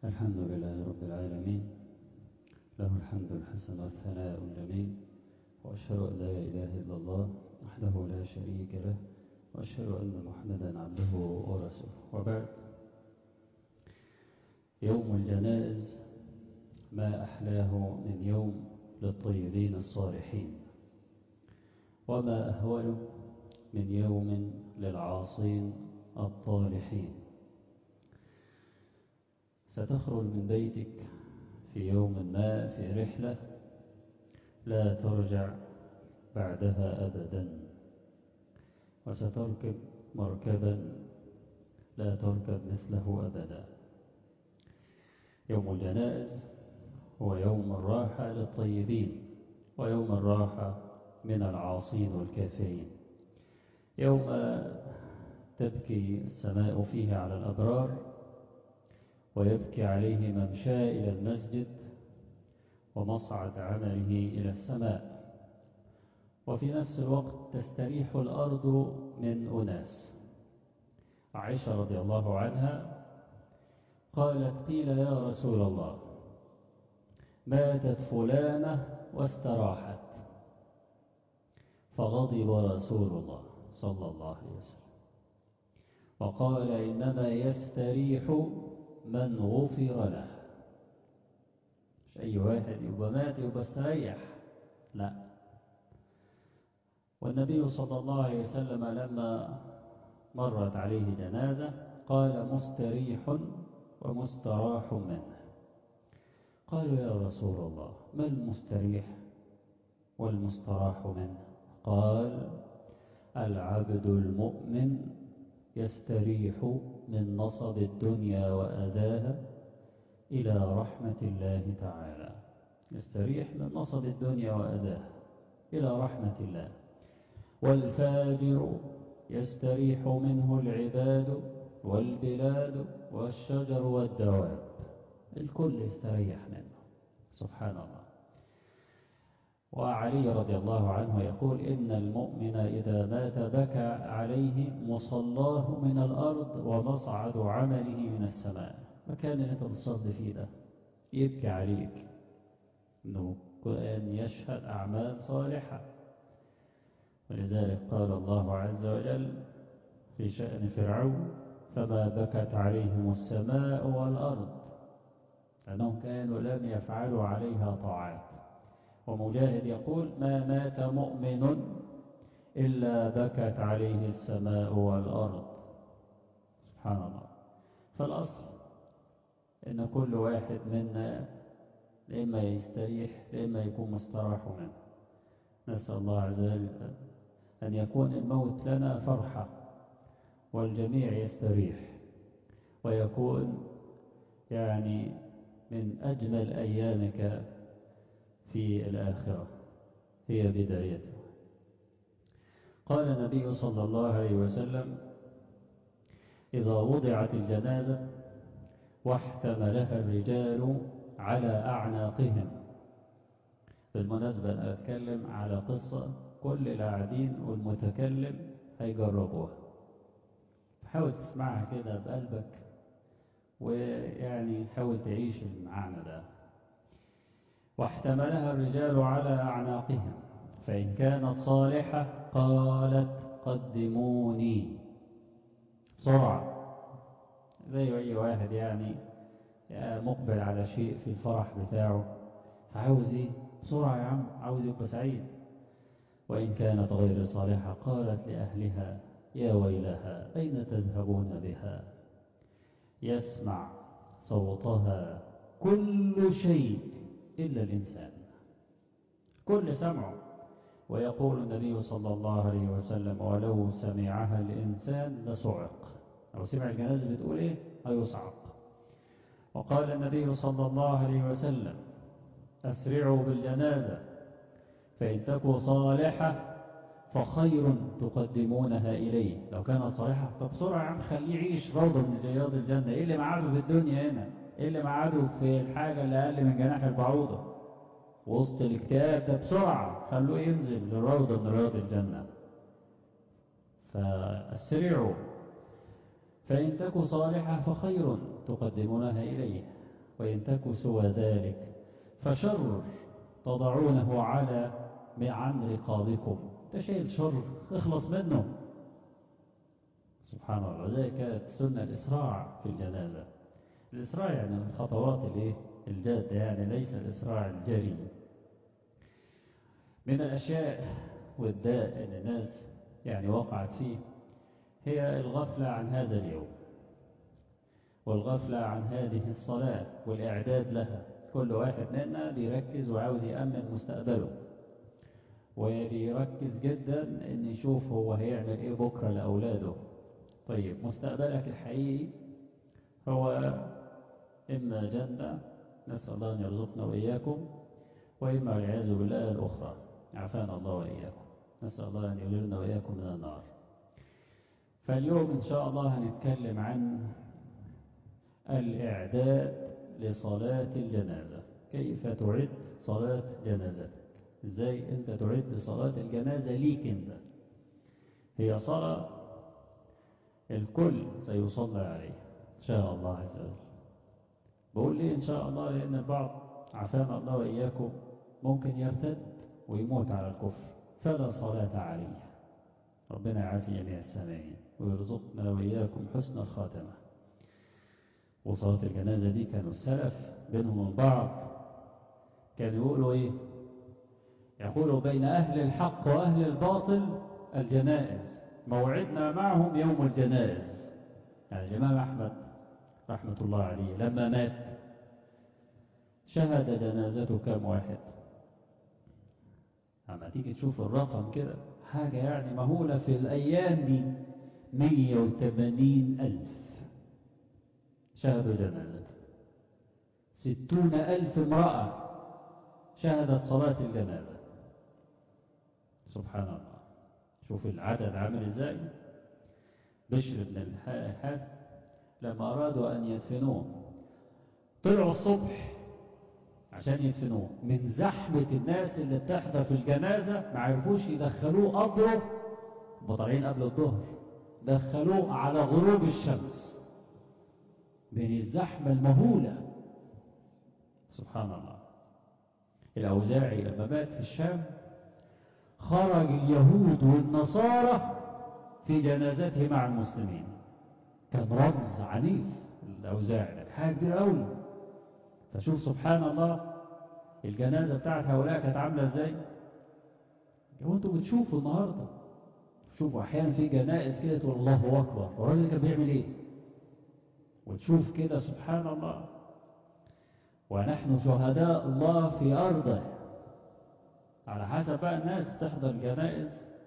الحمد لله رب العالمين له الحمد الحسن والثناء الجميل وأشهد أن لا إله إلا الله وحده لا شريك له وأشهد أن محمدا عبده ورسوله وبعد يوم الجنائز ما أحلاه من يوم للطيبين الصالحين وما أهونه من يوم للعاصين الطالحين ستخرج من بيتك في يوم ما في رحلة لا ترجع بعدها أبدا وستركب مركبا لا تركب مثله أبدا يوم الجنائز هو يوم الراحة للطيبين ويوم الراحة من العاصين والكافرين يوم تبكي السماء فيه على الأبرار ويبكي عليه ممشى إلى المسجد ومصعد عمله إلى السماء وفي نفس الوقت تستريح الأرض من أناس عائشة رضي الله عنها قالت قيل يا رسول الله ماتت فلانة واستراحت فغضب رسول الله صلى الله عليه وسلم وقال إنما يستريح من غفر له مش أي واحد يبقى مات يبقى استريح لا والنبي صلى الله عليه وسلم لما مرت عليه جنازة قال مستريح ومستراح منه قالوا يا رسول الله ما المستريح والمستراح منه قال العبد المؤمن يستريح من نصب الدنيا وأذاها إلى رحمة الله تعالى يستريح من نصب الدنيا وأذاها إلى رحمة الله والفاجر يستريح منه العباد والبلاد والشجر والدواب الكل يستريح منه سبحان الله وعلي رضي الله عنه يقول إن المؤمن إذا مات بكى عليه مصلاه من الأرض ومصعد عمله من السماء مكان اللي انت بتصلي فيه ده يبكي عليك انه أن يشهد أعمال صالحة ولذلك قال الله عز وجل في شأن فرعون فما بكت عليهم السماء والأرض لأنهم كانوا لم يفعلوا عليها طاعات ومجاهد يقول ما مات مؤمن إلا بكت عليه السماء والأرض سبحان الله فالأصل إن كل واحد منا لإما يستريح لإما يكون مستراح منه نسأل الله عز وجل أن يكون الموت لنا فرحة والجميع يستريح ويكون يعني من أجمل أيامك في الآخرة هي بدايته قال النبي صلى الله عليه وسلم إذا وضعت الجنازة واحتملها الرجال على أعناقهم بالمناسبة أنا أتكلم على قصة كل القاعدين والمتكلم هيجربوها حاول تسمعها كده بقلبك ويعني حاول تعيش المعنى ده واحتملها الرجال على أعناقهم فإن كانت صالحة قالت قدموني بسرعة زي أي واحد يعني مقبل على شيء في الفرح بتاعه فعاوز ايه بسرعة يا عم عاوز يبقى سعيد وإن كانت غير صالحة قالت لأهلها يا ويلها أين تذهبون بها يسمع صوتها كل شيء إلا الإنسان كل سمعه ويقول النبي صلى الله عليه وسلم ولو سمعها الإنسان لصعق لو سمع الجنازة بتقول إيه هيصعق وقال النبي صلى الله عليه وسلم أسرعوا بالجنازة فإن تكو صالحة فخير تقدمونها إليه لو كانت صالحة فبسرعة عم خليه يعيش روضة من رياض الجنة إيه اللي معاده في الدنيا هنا إيه اللي معاده في الحاجة اللي أقل من جناح البعوضة وسط الاكتئاب ده بسرعة خلوه ينزل لروضة من رياض الجنة فأسرعوا فإن تك صالحة فخير تقدمونها إليه وإن تك سوى ذلك فشر تضعونه على عن رقابكم ده شيء شر اخلص منه سبحان الله ذلك كانت سنة الإسراع في الجنازة الإسراع يعني من الخطوات الايه الجادة يعني ليس الإسراع الجري من الأشياء والداء أن الناس يعني وقعت فيه هي الغفلة عن هذا اليوم والغفلة عن هذه الصلاة والإعداد لها كل واحد منا بيركز وعاوز يأمن مستقبله وبيركز جدا ان يشوف هو هيعمل ايه بكرة لأولاده طيب مستقبلك الحقيقي هو إما جنة نسأل الله أن يرزقنا وإياكم وإما والعياذ بالله الأخرى عافانا الله وإياكم نسأل الله أن يجرنا وإياكم من النار فاليوم إن شاء الله هنتكلم عن الإعداد لصلاة الجنازة كيف تعد صلاة جنازتك إزاي أنت تعد صلاة الجنازة ليك أنت هي صلاة الكل سيصلى عليه إن شاء الله عز وجل بقول ليه إن شاء الله لأن البعض عافانا الله وإياكم ممكن يرتد ويموت على الكفر فلا صلاة عليه ربنا يعافي جميع السامعين ويرزقنا وإياكم حسن الخاتمة وصلاة الجنازة دي كانوا السلف بينهم البعض كانوا يقولوا إيه يقولوا بين أهل الحق وأهل الباطل الجنائز موعدنا معهم يوم الجنائز يعني الإمام أحمد رحمة الله عليه لما مات شهد جنازته كم واحد أما تيجي تشوف الرقم كده حاجة يعني مهولة في الأيام دي 180 ألف شهدوا جنازته ستون ألف امرأة شهدت صلاة الجنازة سبحان الله شوف العدد عامل ازاي بشر بن الحارث لما أرادوا أن يدفنوه طلعوا الصبح عشان يدفنوه من زحمة الناس اللي بتحضر في الجنازة ما عرفوش يدخلوه قبره طالعين قبل الظهر دخلوه على غروب الشمس بين الزحمة المهولة سبحان الله الأوزاعي لما مات في الشام خرج اليهود والنصارى في جنازته مع المسلمين كان رمز عنيف الأوزاعي ده حاجة كبيرة قوي فشوف سبحان الله الجنازة بتاعت هؤلاء كانت عاملة ازاي وانتوا بتشوفوا النهاردة شوفوا احيانا في جنائز كده تقول الله اكبر والراجل كان بيعمل ايه وتشوف كده سبحان الله ونحن شهداء الله في أرضه على حسب بقى الناس تحضر جنائز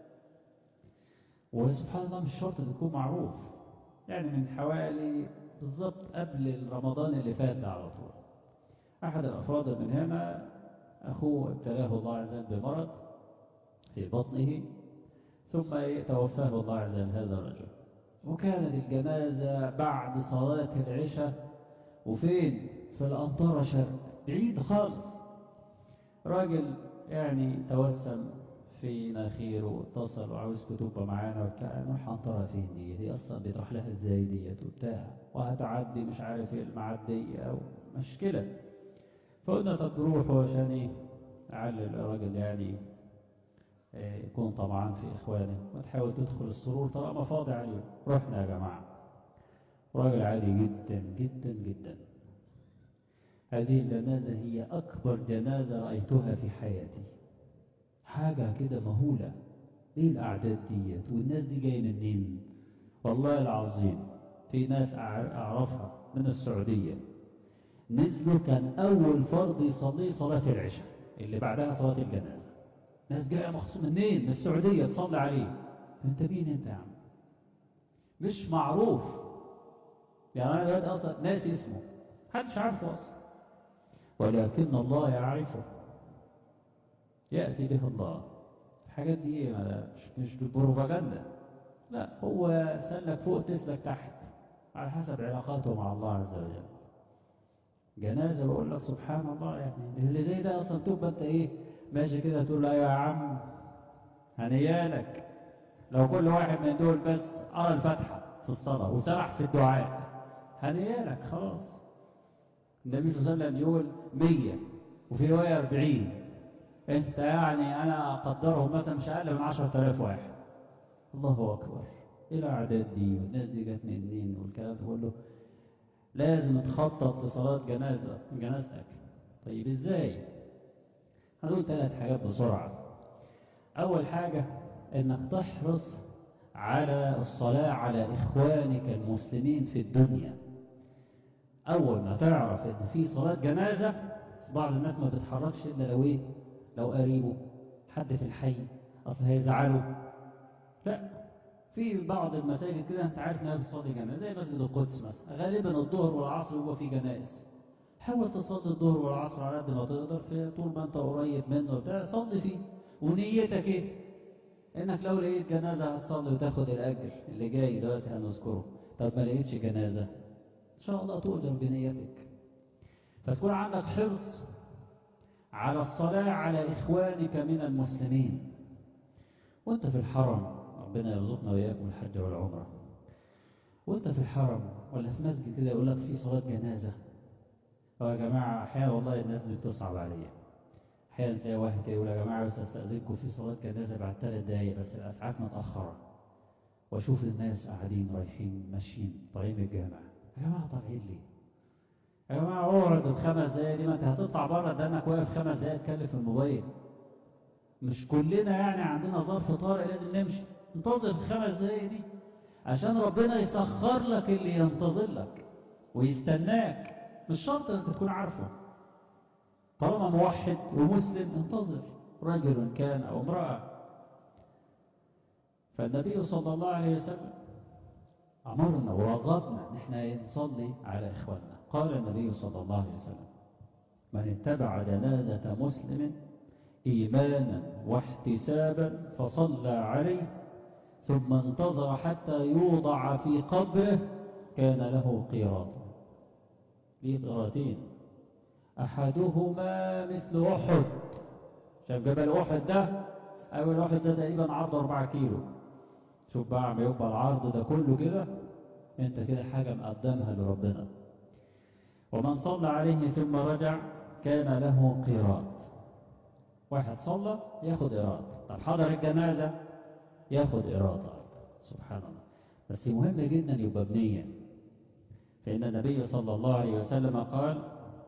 وسبحان الله مش شرط تكون معروف يعني من حوالي بالظبط قبل رمضان اللي فات ده على طول أحد الأفراد من هنا أخوه ابتلاه الله عز وجل بمرض في بطنه ثم توفاه الله عز وجل هذا الرجل وكانت الجنازة بعد صلاة العشاء وفين في الأنطرة شرق بعيد خالص راجل يعني توسم في ناخيره واتصل وعاوزكم تبقى معانا وبتاع نروح أنطرة فين دي دي أصلا بيطرح لها ازاي ديت وبتاع وهتعدي مش عارف ايه المعدية أو مشكلة فقلنا طب نروح عشان ايه علل الراجل يعني يكون طبعا في إخوانه وتحاول تدخل السرور طالما فاضي عليه رحنا يا جماعة راجل عادي جدا جدا جدا هذه الجنازة هي أكبر جنازة رأيتها في حياتي حاجة كده مهولة ايه الأعداد ديت والناس دي جاية منين والله العظيم في ناس أعرفها من السعودية نزلوا كان أول فرض يصلي صلاة العشاء اللي بعدها صلاة الجنازة ناس جاية مخصوص منين من السعودية تصلي عليه انت مين انت يا عم مش معروف يعني انا دلوقتي اصلا ناسي اسمه محدش عارفه اصلا ولكن الله يعرفه يأتي به الله الحاجات دي ايه مش مش بالبروباجندا لا هو سلك فوق تسلك تحت على حسب علاقاته مع الله عز وجل جنازة بقول لك سبحان الله يعني اللي زي ده اصلا تبقى انت ايه ماشي كده تقول له يا عم هنيالك لو كل واحد من دول بس قرا الفاتحة في الصلاة وسرح في الدعاء هنيالك خلاص النبي صلى الله عليه وسلم يقول مية وفي رواية أربعين انت يعني انا اقدرهم مثلا مش اقل من عشرة آلاف واحد الله اكبر ايه الاعداد دي والناس دي جت منين والكلام ده كله لازم تخطط لصلاة جنازة جنازتك طيب ازاي هنقول ثلاث حاجات بسرعة اول حاجة انك تحرص على الصلاة على اخوانك المسلمين في الدنيا اول ما تعرف ان في صلاة جنازة بعض الناس ما بتتحركش الا لو ايه لو قريبه حد في الحي اصل هيزعله لا في بعض المساجد كده انت عارف انها بتصلي جنازه زي مسجد القدس مثلا غالبا الظهر والعصر هو في جنائز حاول تصلي الظهر والعصر على قد ما تقدر في طول ما انت قريب منه بتاع صلي فيه ونيتك ايه انك لو لقيت جنازه هتصلي وتاخد الاجر اللي جاي دلوقتي هنذكره طب ما لقيتش جنازه ان شاء الله تؤجر بنيتك فتكون عندك حرص على الصلاة على إخوانك من المسلمين وانت في الحرم ربنا يرزقنا وإياكم الحج والعمرة وانت في الحرم ولا في مسجد كده يقول لك في صلاة جنازة أو يا جماعة أحيانا والله الناس دي بتصعب عليا أحيانا تلاقي واحد كده يقول يا جماعة بس أستأذنكم في صلاة جنازة بعد ثلاث دقايق بس الأسعاف متأخرة وأشوف الناس قاعدين رايحين ماشيين طالعين من الجامع يا جماعة طالعين ليه؟ يا جماعة اقعد الخمس دقايق دي ما انت هتطلع بره ده انك واقف خمس دقايق تكلم في الموبايل مش كلنا يعني عندنا ظرف طارئ لازم نمشي انتظر الخمس دقايق دي عشان ربنا يسخر لك اللي ينتظر لك ويستناك مش شرط انك تكون عارفه طالما موحد ومسلم انتظر رجل كان او امرأة فالنبي صلى الله عليه وسلم أمرنا ورغبنا ان احنا نصلي على إخواننا قال النبي صلى الله عليه وسلم من اتبع جنازة مسلم إيمانا واحتسابا فصلى عليه ثم انتظر حتى يوضع في قبره كان له قيراط ليه قيراطين أحدهما مثل أحد شايف جبل أحد ده أول واحد ده تقريبا عرضه 4 كيلو شوف بقى ما يبقى العرض ده كله كده انت كده حاجة مقدمها لربنا ومن صلى عليه ثم رجع كان له قيراط واحد صلى ياخد قيراط طب حضر الجنازة ياخد قيراط سبحان الله بس مهم جدا يبقى بنية فإن النبي صلى الله عليه وسلم قال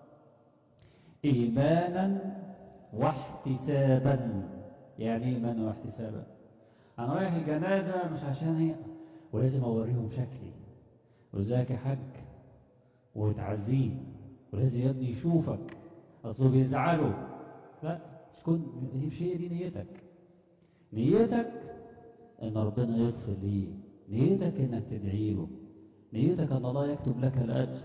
إيمانا واحتسابا يعني إيمانا واحتسابا أنا رايح الجنازة مش عشان هي ولازم أوريهم شكلي وإزيك يا حاج وتعزيه ولازم يا ابني يشوفك أصله بيزعلوا لا تكون مش هي دي نيتك نيتك إن ربنا يغفر ليه نيتك إنك تدعي له نيتك أن الله يكتب لك الأجر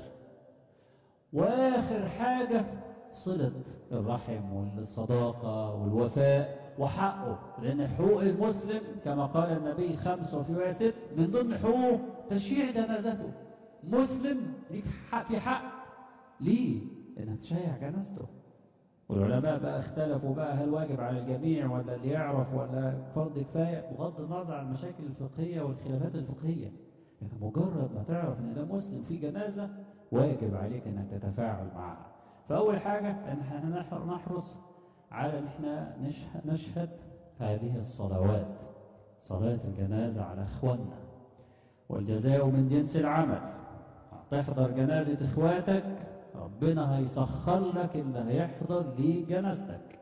وآخر حاجة صلة الرحم والصداقة والوفاء وحقه لأن حقوق المسلم كما قال النبي خمس وفي رواية ست من ضمن حقوقه تشييع جنازته مسلم ليك حق في حق ليه؟ إنك تشيع جنازته والعلماء بقى اختلفوا بقى هل واجب على الجميع ولا اللي يعرف ولا فرض كفاية بغض النظر عن المشاكل الفقهية والخلافات الفقهية لكن مجرد ما تعرف ان ده مسلم في جنازة واجب عليك انك تتفاعل معها فأول حاجة ان احنا نحرص على ان احنا نشهد هذه الصلوات صلاة الجنازة على اخواننا والجزاء من جنس العمل تحضر جنازة اخواتك ربنا هيسخر لك اللي هيحضر لجنازتك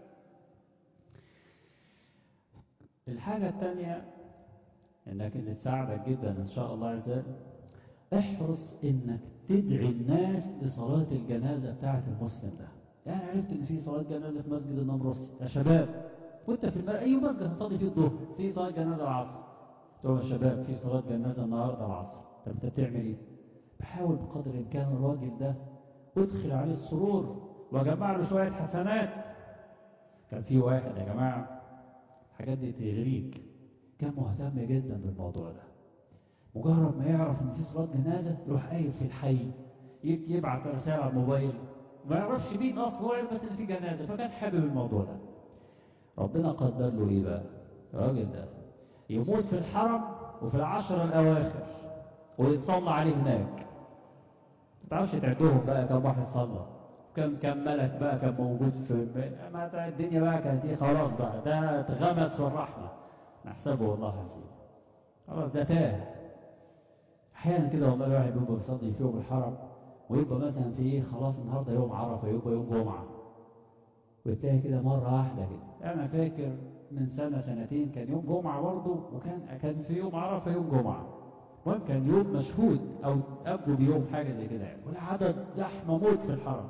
الحاجة الثانية انك اللي تساعدك جدا ان شاء الله عز وجل احرص انك تدعي الناس لصلاة الجنازة بتاعة المسلم ده يعني عرفت ان في صلاة جنازة في مسجد النمرسي يا شباب وانت في المرأة اي مسجد هتصلي فيه الظهر في صلاة جنازة العصر تقول يا شباب في صلاة جنازة النهاردة العصر طب انت بتعمل ايه بحاول بقدر الامكان الراجل ده ادخل عليه السرور وجمع له شوية حسنات كان في واحد يا جماعة الحاجات دي تغريك كان مهتم جدا بالموضوع ده مجرد ما يعرف ان في صلاة جنازة يروح قايل في الحي يبعت رسالة على الموبايل ما يعرفش مين اصلا هو يعرف بس ان في جنازة فكان حابب الموضوع ده ربنا قدر له ايه بقى الراجل ده يموت في الحرم وفي العشر الاواخر ويتصلى عليه هناك ما تعرفش تعدهم بقى كم واحد صلى كان كملك بقى كان موجود في ما الدنيا بقى كانت ايه خلاص بقى ده اتغمس في الرحمة نحسبه والله عزيز خلاص ده تاه احيانا كده والله الواحد بيبقى بيصلي في يوم الحرم ويبقى مثلا في ايه خلاص النهارده يوم عرفه يبقى يوم جمعه وتلاقي كده مره واحده كده انا فاكر من سنه سنتين كان يوم جمعه برضه وكان كان في يوم عرفه يوم جمعه المهم كان يوم مشهود او قبله بيوم حاجه زي كده يعني والعدد زحمه موت في الحرم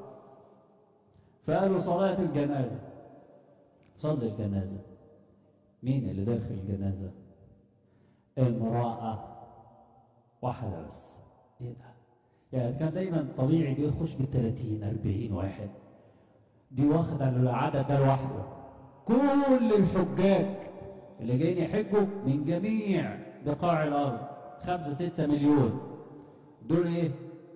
فقالوا صلاه الجنازه صلي الجنازه مين اللي داخل الجنازه المراه واحده بس ايه ده يعني كان دايما طبيعي بيخش ب 30 40 واحد دي واخده العدد ده لوحده كل الحجاج اللي جايين يحجوا من جميع بقاع الارض 5 6 مليون دول ايه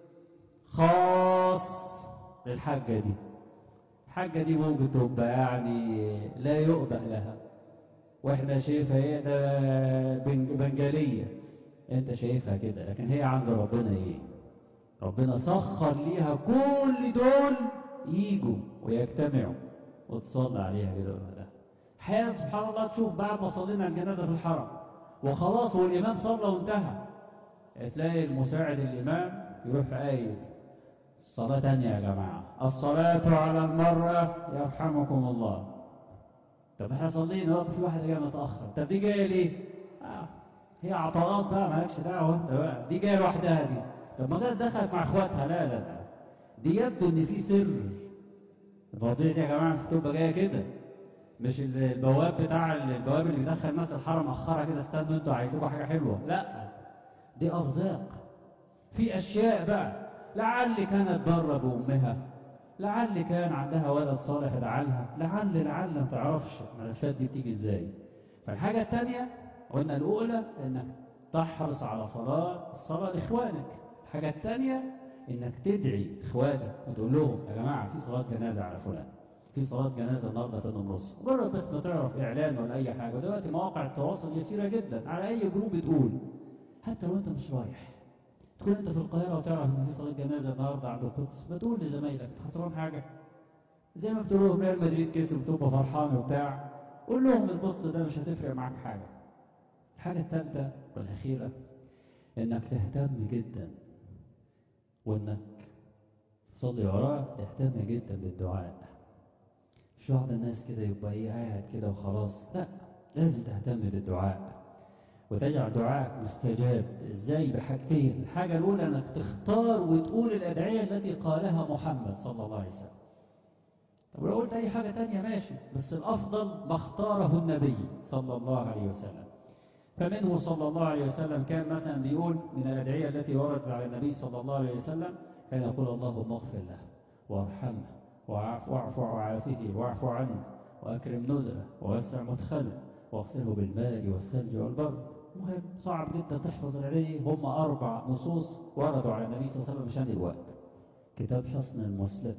خاص للحجه دي الحجه دي ممكن تبقى يعني لا يؤبه لها واحنا شايفها ايه ده بنجاليه انت شايفها كده لكن هي عند ربنا ايه ربنا سخر ليها كل دول يجوا ويجتمعوا وتصلي عليها كده ولا لا احيانا سبحان الله تشوف بعد ما صلينا الجنازه في الحرم وخلاص والامام صلى وانتهى تلاقي المساعد الامام يروح قايل الصلاة تانية يا جماعة الصلاة على المرأة يرحمكم الله طب احنا صلينا وقت في واحدة جاية متأخر طب دي جاية ليه؟ آه. هي عطاءات بقى مالكش دعوة انت بقى دي جاية لوحدها دي طب ما كانت دخلت مع اخواتها لا لا لا دي يبدو ان في سر المواضيع دي يا جماعة بتبقى جاية كده مش البواب بتاع البواب اللي بيدخل الناس الحرم مأخرة كده استنوا انتوا عايزينكم حاجة حلوة لا دي أرزاق في أشياء بقى لعل كانت بره بأمها لعل كان عندها ولد صالح دعالها لعل لعل ما تعرفش الملفات دي بتيجي ازاي فالحاجة الثانية قلنا الأولى إنك تحرص على صلاة الصلاة لإخوانك الحاجة الثانية إنك تدعي إخوانك وتقول لهم يا جماعة في صلاة جنازة على فلان في صلاة جنازة النهارده في النص مجرد بس ما تعرف إعلان ولا أي حاجة دلوقتي مواقع التواصل يسيرة جدا على أي جروب بتقول حتى لو أنت مش رايح تكون أنت في القاهرة وتعرف إن في صلاة جنازة النهارده عند القدس ما تقول لزمايلك خسران حاجة زي ما بتقول لهم ريال مدريد كسب وتبقى فرحان وبتاع قول لهم البوست ده مش هتفرق معاك حاجة الحاجة الثالثة والأخيرة إنك تهتم جدا وإنك تصلي وراه تهتم جدا بالدعاء مش بعض الناس كده يبقى إيه قاعد كده وخلاص لا لازم تهتم بالدعاء وتجعل دعائك مستجاب ازاي بحاجتين الحاجة الأولى أنك تختار وتقول الأدعية التي قالها محمد صلى الله عليه وسلم طب لو قلت أي حاجة تانية ماشي بس الأفضل ما اختاره النبي صلى الله عليه وسلم فمنه صلى الله عليه وسلم كان مثلا بيقول من الأدعية التي وردت على النبي صلى الله عليه وسلم كان يقول اللهم اغفر له وارحمه واعف وعافه واعف عنه وأكرم نزله ووسع مدخله واغسله بالماء والثلج والبرد مهم صعب جدا تحفظ العليه هم أربع نصوص وردوا على النبي صلى الله عليه وسلم مشان الوقت كتاب حصن المسلم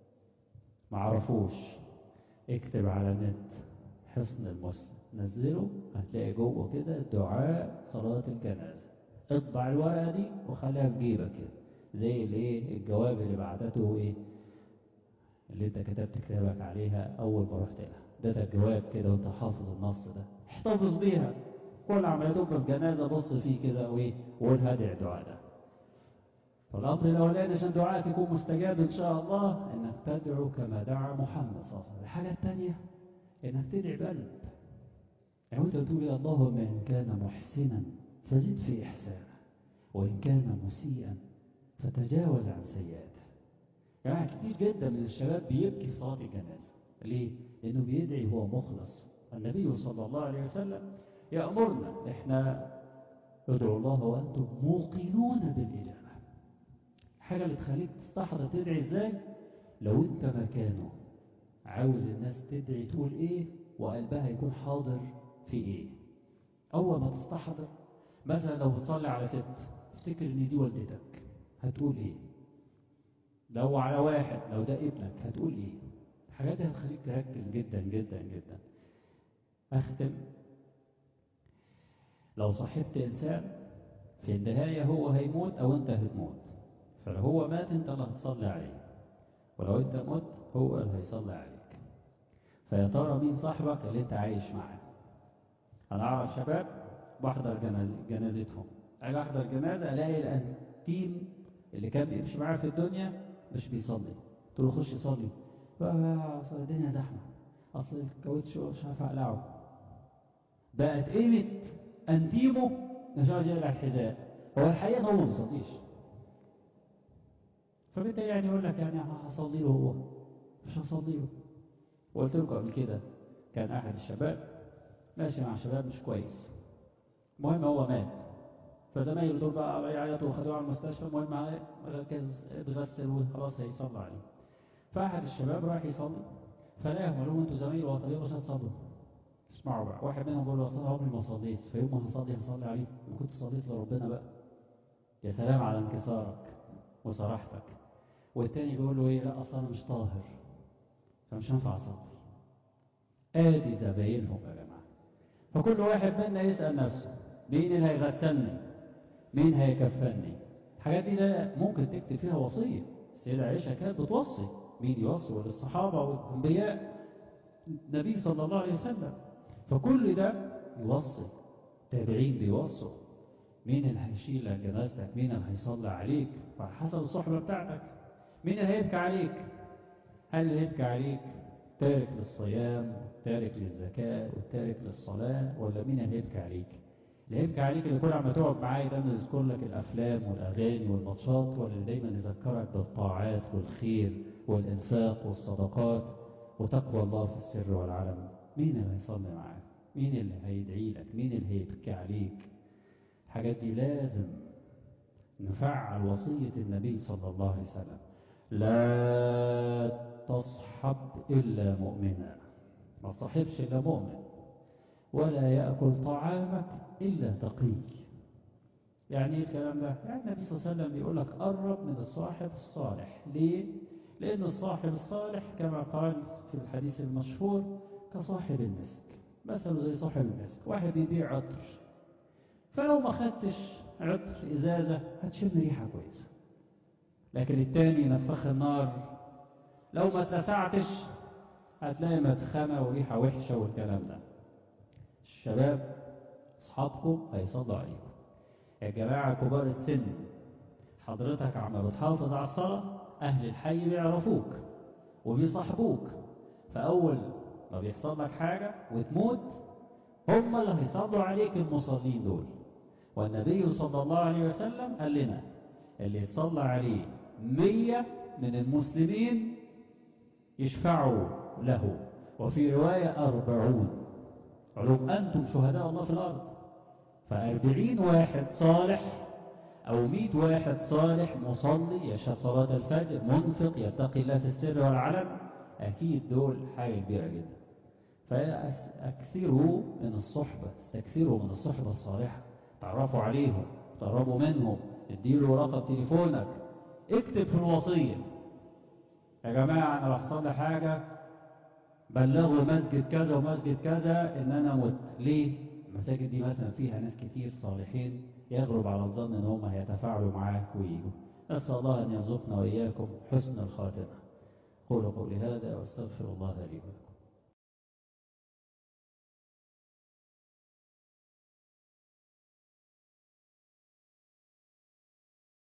معرفوش اكتب على النت حصن المسلم نزله هتلاقي جوه كده دعاء صلاة الجنازة اطبع الورقة دي وخليها في جيبك كده زي الايه الجواب اللي بعتته ايه اللي انت كتبت كتابك عليها اول ما رحت لها ده ده الجواب كده وانت حافظ النص ده احتفظ بيها كل عمليه تبقى في جنازه بص فيه كده وايه وقول هدع الدعاء ده فالامر الاولاني عشان دعائك يكون مستجاب ان شاء الله انك تدعو كما دعا محمد صلى الله عليه وسلم الحاجه الثانيه انك تدعي بقلب يعني انت تقول يا اللهم ان كان محسنا فزد في احسانه وان كان مسيئا فتجاوز عن سيئاته يعني كتير جدا من الشباب بيبكي في صلاه الجنازه ليه؟ لأنه بيدعي هو مخلص النبي صلى الله عليه وسلم يأمرنا إحنا ادعوا الله وأنتم موقنون بالإجابة الحاجة اللي تخليك تستحضر تدعي إزاي لو أنت مكانه عاوز الناس تدعي تقول إيه وقلبها يكون حاضر في إيه أول ما تستحضر مثلا لو بتصلي على ست افتكر إن دي والدتك هتقول إيه لو على واحد لو ده ابنك هتقول إيه الحاجات دي هتخليك تركز جدا جدا جدا أختم لو صاحبت إنسان في النهاية هو هيموت أو أنت هتموت فلو هو مات أنت اللي هتصلي عليه ولو انت مت هو اللي هيصلي عليك فيا ترى مين صاحبك اللي انت عايش معاه انا اعرف شباب بحضر جناز جنازتهم اجي احضر جنازه الاقي الانتيم اللي كان بيمشي معاه في الدنيا مش بيصلي قلت له خش صلي اصل الدنيا زحمه اصل الكاوتش مش عارف اقلعه بقت قيمه انتيمه مش عايز يقلع الحذاء هو الحقيقه هو ما بيصليش فبالتالي يعني يقول لك يعني هصلي له هو مش هصلي له وقلت لكم قبل كده كان احد الشباب ماشي مع شباب مش كويس المهم هو مات فزمايله دول بقى يعيطوا وخدوه على المستشفى المهم ركز اتغسل وخلاص هيصلى عليه فاحد الشباب راح يصلي فلاقيهم قالوا له انتوا زمايله وطبيعي مش هتصلوا اسمعوا بقى واحد منهم بيقول له اصل عمري ما صليت فيوم ما هصلي هصلي عليه ما كنت صليت لربنا بقى يا سلام على انكسارك وصراحتك والتاني بيقول له ايه لا اصل انا مش طاهر فمش هينفع اصلي ادي زباينهم يا جماعه فكل واحد منا يسال نفسه مين اللي هيغسلني مين هيكفني الحاجات دي ده ممكن تكتب فيها وصيه السيده عائشه كانت بتوصي مين يوصي للصحابه والانبياء النبي صلى الله عليه وسلم فكل ده يوصي التابعين بيوصوا مين اللي هيشيل جنازتك مين اللي هيصلي عليك على حسب الصحبه بتاعتك مين اللي هيبكي عليك هل اللي هيبكي عليك تارك للصيام تارك للزكاة والتارك للصلاة ولا مين اللي هيبكي عليك اللي هيبكي عليك اللي كل عم تقعد معاه دايما يذكر لك الأفلام والأغاني والماتشات ولا اللي دايما يذكرك بالطاعات والخير والإنفاق والصدقات وتقوى الله في السر والعلم مين اللي هيصلي معاك مين اللي هيدعي لك مين اللي هيبكي عليك الحاجات دي لازم نفعل وصية النبي صلى الله عليه وسلم لا تصحب إلا مؤمنا ما تصحبش إلا مؤمن ولا يأكل طعامك إلا تقي يعني ايه الكلام ده يعني النبي صلى الله عليه وسلم بيقول لك قرب من الصاحب الصالح ليه لأن الصاحب الصالح كما قال في الحديث المشهور كصاحب المسك مثله زي صاحب المسك واحد بيبيع عطر فلو ما خدتش عطر إزازة هتشم ريحة كويسة لكن التاني نفخ النار لو ما اتلسعتش هتلاقي مدخنة وريحة وحشة والكلام ده الشباب أصحابكم هيصلوا عليكم يا جماعة كبار السن حضرتك عم بتحافظ على الصلاة أهل الحي بيعرفوك وبيصاحبوك فأول ما بيحصل لك حاجة وتموت هم اللي هيصلوا عليك المصلين دول والنبي صلى الله عليه وسلم قال لنا اللي يتصلى عليه مية من المسلمين يشفعوا له وفي رواية أربعون علوم أنتم شهداء الله في الأرض فأربعين واحد صالح أو مئة واحد صالح مصلي يشهد صلاة الفجر منفق يتقي الله في السر والعلن أكيد دول حاجة كبيرة جدا فأكثروا من الصحبة استكثروا من الصحبة الصالحة تعرفوا عليهم تقربوا منهم اديله رقم تليفونك اكتب في الوصية يا جماعة أنا بحصل لي حاجة بلغوا مسجد كذا ومسجد كذا إن أنا مت ليه؟ المساجد دي مثلا فيها ناس كتير صالحين يغلب على الظن إن هم هيتفاعلوا معاك ويجوا نسأل الله أن يرزقنا وإياكم حسن الخاتمة قولوا قولي هذا واستغفر الله لي ولكم